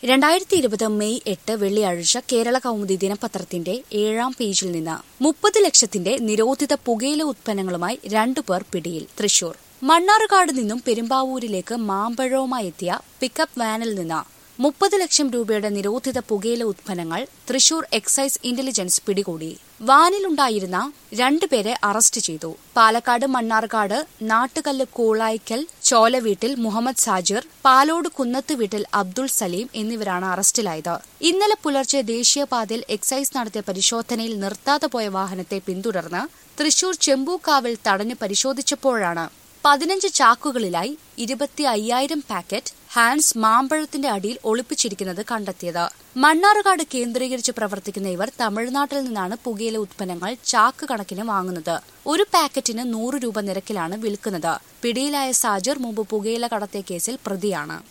രണ്ടായിരത്തി ഇരുപത് മെയ് എട്ട് വെള്ളിയാഴ്ച കേരള കൗമുദി ദിനപത്രത്തിന്റെ ഏഴാം പേജിൽ നിന്ന് മുപ്പത് ലക്ഷത്തിന്റെ നിരോധിത പുകയില ഉത്പന്നങ്ങളുമായി രണ്ടുപേർ പിടിയിൽ തൃശൂർ മണ്ണാറുകാട് നിന്നും പെരുമ്പാവൂരിലേക്ക് മാമ്പഴവുമായി എത്തിയ പിക്കപ്പ് വാനിൽ നിന്ന് മുപ്പത് ലക്ഷം രൂപയുടെ നിരോധിത പുകയില ഉത്പന്നങ്ങൾ തൃശൂർ എക്സൈസ് ഇന്റലിജൻസ് പിടികൂടി വാനിലുണ്ടായിരുന്ന രണ്ടുപേരെ അറസ്റ്റ് ചെയ്തു പാലക്കാട് മണ്ണാർക്കാട് നാട്ടുകല്ല് കൂളായ്ക്കൽ ചോലവീട്ടിൽ മുഹമ്മദ് സാജിർ പാലോട് കുന്നത്ത് വീട്ടിൽ അബ്ദുൾ സലീം എന്നിവരാണ് അറസ്റ്റിലായത് ഇന്നലെ പുലർച്ചെ ദേശീയപാതയിൽ എക്സൈസ് നടത്തിയ പരിശോധനയിൽ നിർത്താതെ പോയ വാഹനത്തെ പിന്തുടർന്ന് തൃശൂർ ചെമ്പൂക്കാവിൽ തടഞ്ഞു പരിശോധിച്ചപ്പോഴാണ് പതിനഞ്ച് ചാക്കുകളിലായി ഇരുപത്തി അയ്യായിരം പാക്കറ്റ് ഹാൻഡ്സ് മാമ്പഴത്തിന്റെ അടിയിൽ ഒളിപ്പിച്ചിരിക്കുന്നത് കണ്ടെത്തിയത് മണ്ണാറുകാട് കേന്ദ്രീകരിച്ച് പ്രവർത്തിക്കുന്ന ഇവർ തമിഴ്നാട്ടിൽ നിന്നാണ് പുകയില ഉത്പന്നങ്ങൾ ചാക്ക് കണക്കിന് വാങ്ങുന്നത് ഒരു പാക്കറ്റിന് നൂറ് രൂപ നിരക്കിലാണ് വിൽക്കുന്നത് പിടിയിലായ സാജർ മുമ്പ് പുകയില കടത്തിയ കേസിൽ പ്രതിയാണ്